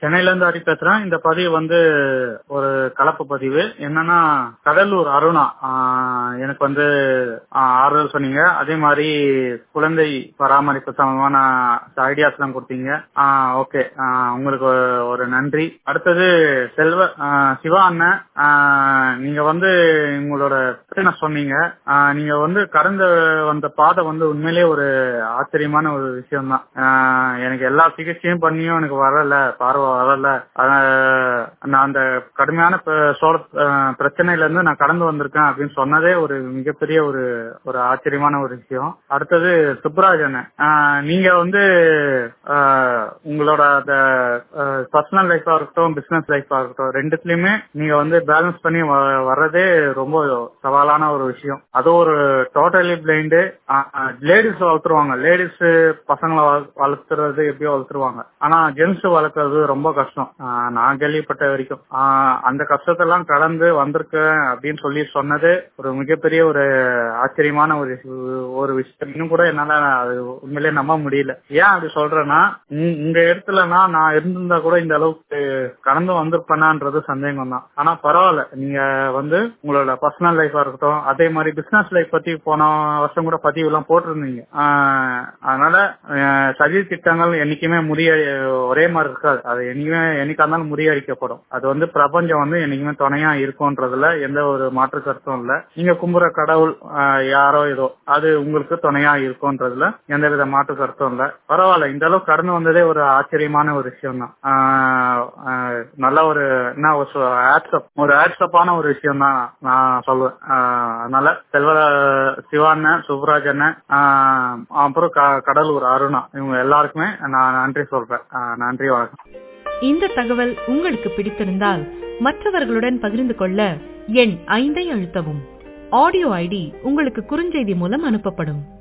சென்னையில இருந்து ஹரி பேசுறேன் இந்த பதிவு வந்து ஒரு கலப்பு பதிவு என்னன்னா கடலூர் அருணா ஆஹ் எனக்கு வந்து ஆஹ் ஆறுதல் சொன்னீங்க அதே மாதிரி குழந்தை பராமரிப்பு சம்பந்தமான ஐடியாஸ் எல்லாம் கொடுத்தீங்க ஓகே உங்களுக்கு ஒரு- ஒரு நன்றி அடுத்தது செல்வ ஆஹ் சிவா அண்ணன் ஆஹ் நீங்க வந்து உங்களோட பிரச்சனை சொன்னீங்க ஆஹ் நீங்க வந்து கடந்து வந்த பாதை வந்து உண்மையிலேயே ஒரு ஆச்சரியமான ஒரு விஷயம் தான் எனக்கு எல்லா சிகிச்சையும் பண்ணியும் எனக்கு வரல பார்வை வரல ஆஹ் நான் அந்த கடுமையான ப- சோழ ஆஹ் பிரச்சனையில இருந்து நான் கடந்து வந்திருக்கேன் அப்படின்னு சொன்னதே ஒரு மிகப்பெரிய ஒரு ஒரு ஆச்சரியமான ஒரு விஷயம் அடுத்தது சுப்ராஜன் ஆஹ் நீங்க வந்து ஆஹ் உங்களோட அந்த பர்சனல் லைஃபா இருக்கட்டும் பிசினஸ் லைஃபா இருக்கட்டும் ரெண்டுத்துலயுமே நீங்க வந்து பேலன்ஸ் பண்ணி வ- வர்றதே ரொம்ப சவாலான ஒரு விஷயம் அது ஒரு டோட்டலி பிளைண்டு லேடிஸ் வளர்த்துருவாங்க லேடிஸ் பசங்களை வள- வளர்த்துறது எப்படியோ வளர்த்துருவாங்க ஆனா ஜென்ஸ் வளர்க்கறது ரொம்ப கஷ்டம் ஆஹ் நான் கேள்விப்பட்ட வரைக்கும் ஆஹ் அந்த கஷ்டத்தெல்லாம் கடந்து வந்திருக்கேன் அப்படின்னு சொல்லி சொன்னது ஒரு மிகப்பெரிய ஒரு ஆச்சரியமான ஒரு ஒரு விஷயம் இன்னும் கூட என்னால அது உண்மையிலேயே நம்ப முடியல ஏன் அப்படி சொல்றேன்னா உங்க- உங்க இடத்துலனா நான் இருந்திருந்தா கூட இந்த அளவுக்கு கடந்து வந்திருப்பேனான்றது சந்தேகம் தான் ஆனா பரவாயில்ல நீங்க வந்து உங்களோட பர்சனல் லைஃபா இருக்கட்டும் அதே மாதிரி பிசினஸ் லைஃப் பத்தி போன வருஷம் கூட பதிவு எல்லாம் போட்டிருந்தீங்க ஆஹ் அதனால ஆஹ் சதி திட்டங்கள் என்னைக்குமே முறிய ஒரே மாதிரி இருக்காது அது என்னைக்குமே என்னைக்கா இருந்தாலும் முறியடிக்கப்படும் அது வந்து பிரபஞ்சம் வந்து என்னைக்குமே துணையா இருக்கும்ன்றதுல எந்த ஒரு மாற்று கருத்தும் இல்ல நீங்க கும்புற கடவுள் ஆஹ் யாரோ ஏதோ அது உங்களுக்கு துணையா இருக்கும்ன்றதுல எந்த வித மாற்று கருத்தும் இல்ல பரவாயில்ல இந்த அளவுக்கு கடந்து வந்ததே ஒரு ஆச்சரியமான ஒரு விஷயம் தான் நல்ல ஒரு என்ன ஒரு சொ- ஆட்சப் ஒரு ஆட்சப்பான ஒரு விஷயம் தான் நான் சொல்லுவேன் ஆஹ் அதனால செல்வ சிவாண்ணன் சுப்ராஜ் அண்ணன் ஆஹ் அப்புறம் க- கடலூர் அருணா இவங்க எல்லாருக்குமே நான் நன்றி சொல்றேன் ஆஹ் நன்றி வணக்கம் இந்த தகவல் உங்களுக்கு பிடித்திருந்தால் மற்றவர்களுடன் பகிர்ந்து கொள்ள எண் ஐந்தை அழுத்தவும் ஆடியோ ஐடி உங்களுக்கு குறுஞ்செய்தி மூலம் அனுப்பப்படும்